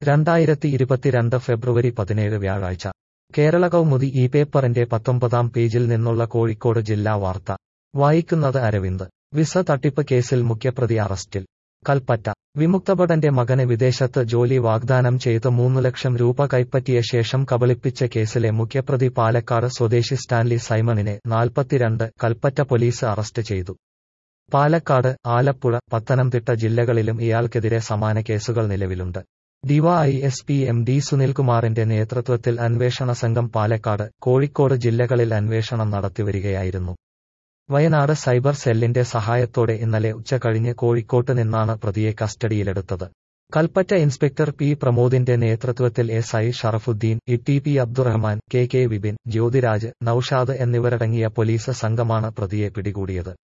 രണ്ടായിരത്തി ഇരുപത്തിരണ്ട് ഫെബ്രുവരി പതിനേഴ് വ്യാഴാഴ്ച കേരള കൗമുദി ഈ പേപ്പറിന്റെ പത്തൊമ്പതാം പേജിൽ നിന്നുള്ള കോഴിക്കോട് ജില്ലാ വാർത്ത വായിക്കുന്നത് അരവിന്ദ് വിസ തട്ടിപ്പ് കേസിൽ മുഖ്യപ്രതി അറസ്റ്റിൽ കൽപ്പറ്റ വിമുക്തഭടന്റെ മകന് വിദേശത്ത് ജോലി വാഗ്ദാനം ചെയ്ത് മൂന്ന് ലക്ഷം രൂപ കൈപ്പറ്റിയ ശേഷം കബളിപ്പിച്ച കേസിലെ മുഖ്യപ്രതി പാലക്കാട് സ്വദേശി സ്റ്റാൻലി സൈമണിനെ നാൽപ്പത്തിരണ്ട് കൽപ്പറ്റ പോലീസ് അറസ്റ്റ് ചെയ്തു പാലക്കാട് ആലപ്പുഴ പത്തനംതിട്ട ജില്ലകളിലും ഇയാൾക്കെതിരെ സമാന കേസുകൾ നിലവിലുണ്ട് ഡിവൈഎസ്പി എം ഡി സുനിൽകുമാറിന്റെ നേതൃത്വത്തിൽ അന്വേഷണ സംഘം പാലക്കാട് കോഴിക്കോട് ജില്ലകളിൽ അന്വേഷണം നടത്തിവരികയായിരുന്നു വയനാട് സൈബർ സെല്ലിന്റെ സഹായത്തോടെ ഇന്നലെ ഉച്ചകഴിഞ്ഞ് കോഴിക്കോട്ട് നിന്നാണ് പ്രതിയെ കസ്റ്റഡിയിലെടുത്തത് കൽപ്പറ്റ ഇൻസ്പെക്ടർ പി പ്രമോദിന്റെ നേതൃത്വത്തിൽ S I Sharafuddin E T P Abdurahman K K Vipin Jyothiraj Noushad എന്നിവരടങ്ങിയ പോലീസ് സംഘമാണ് പ്രതിയെ പിടികൂടിയത്